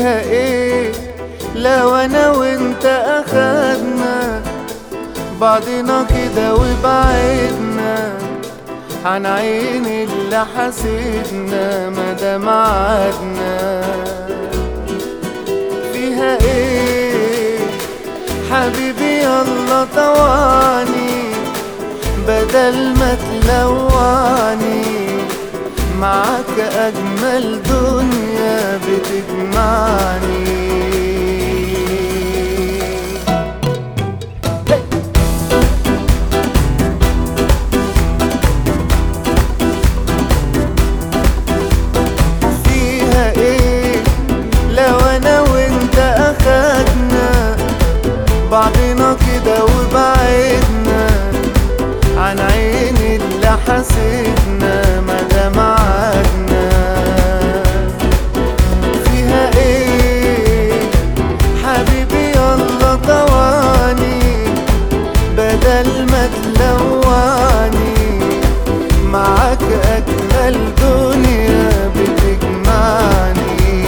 فيها ايه لو انا وانت اخدنا بعضنا كده وبعدنا عن عين اللي حسدنا مدى معادنا فيها ايه حبيبي يلا طواني بدل ما تلوعني معاك أجمل دنيا بتجمعني فيها ايه لو انا وانت اخدنا بعضنا كده وبعدنا عن عين اللي حسدنا مدى معادنا فيها ايه حبيبي يلا طواني بدل ما تلواني معاك اجمل دنيا بتجمعني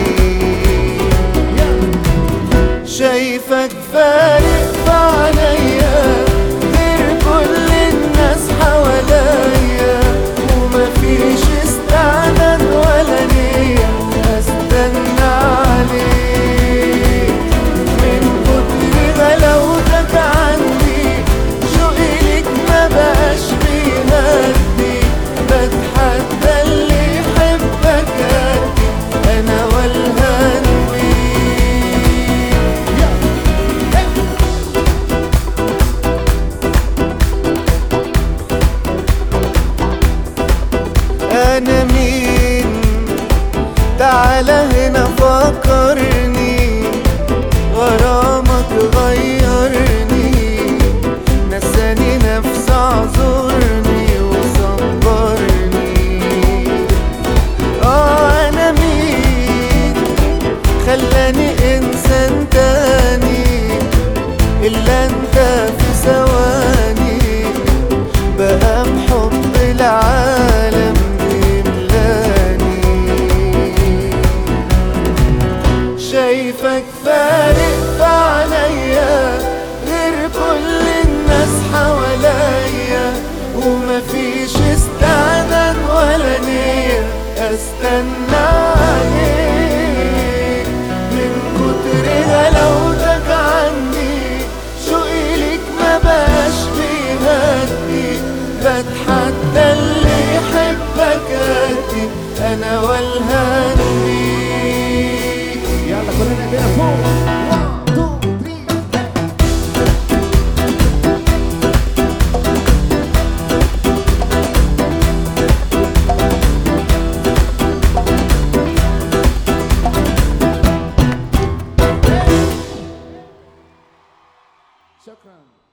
شايفك فارق في عينيا غير كل الناس حواليا ومفيش استعداد ولا نية استنى عليك من كتر غلاوتك عندي شوقي ليك ما بقاش بيهدي بتحدى اللي يحبك قدي انا والهان انا مين تعال هنا فكرني غرامك غيرني نساني نفس اعذرني وصبرني اه انا مين خلاني انسان تاني الا انت في ثواني بقى بحب العالم بيملاني شايفك فارق في عينيا غير كل الناس حواليا ومفيش استعداد ولا نية استنى عليك من كتر غلاوتك عني شوقي ليك ما بقاش بيهدي بتحدى اللي يحبك قدي انا والهان بيك يلا كلنا كده فوق 1 2 3 شكرا